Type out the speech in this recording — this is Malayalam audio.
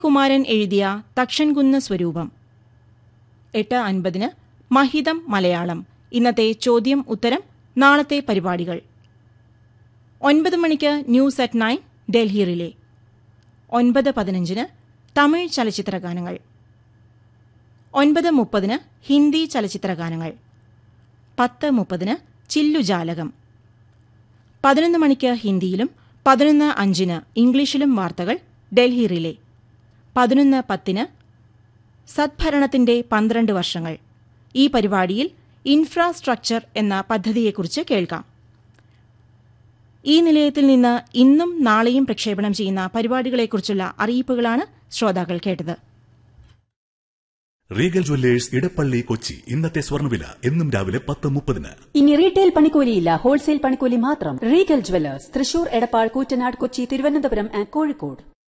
കുമാരൻ എഴുതിയ തക്ഷൻകുന്ന് സ്വരൂപം എട്ട് അൻപതിന് മഹിതം മലയാളം ഇന്നത്തെ ചോദ്യം ഉത്തരം നാളത്തെ പരിപാടികൾ ഒൻപത് മണിക്ക് news at nine Delhi relay ഒൻപത് പതിനഞ്ചിന് തമിഴ് ചലച്ചിത്രഗാനങ്ങൾ ഒൻപത് മുപ്പതിന് ഹിന്ദി ചലച്ചിത്രഗാനങ്ങൾ പത്ത് മുപ്പതിന് ചില്ലുജാലകം പതിനൊന്ന് മണിക്ക് ഹിന്ദിയിലും പതിനൊന്ന് അഞ്ചിന് ഇംഗ്ലീഷിലും വാർത്തകൾ ഡൽഹി റിലേ പതിനൊന്ന് പത്തിന് സദ്ഭരണത്തിന്റെ പന്ത്രണ്ട് വർഷങ്ങൾ ഈ പരിപാടിയിൽ ഇൻഫ്രാസ്ട്രക്ചർ എന്ന പദ്ധതിയെക്കുറിച്ച് കേൾക്കാം ഈ നിലയത്തിൽ നിന്ന് ഇന്നും നാളെയും പ്രക്ഷേപണം ചെയ്യുന്ന പരിപാടികളെക്കുറിച്ചുള്ള അറിയിപ്പുകളാണ് ശ്രോതാക്കൾ കേട്ടത് റീഗൽ ജ്വല്ലേഴ്സ് ഇടപ്പള്ളി കൊച്ചി ഇന്നത്തെ സ്വർണ്ണവില എന്നും രാവിലെ പത്ത് മുപ്പതിന് ഇനി റീറ്റെയിൽ പണിക്കൂലിയില്ല ഹോൾസെയിൽ പണിക്കൂലി മാത്രം Regal Jewellers Thrissur Edappal Koottanad Kochi Thiruvananthapuram and Kozhikode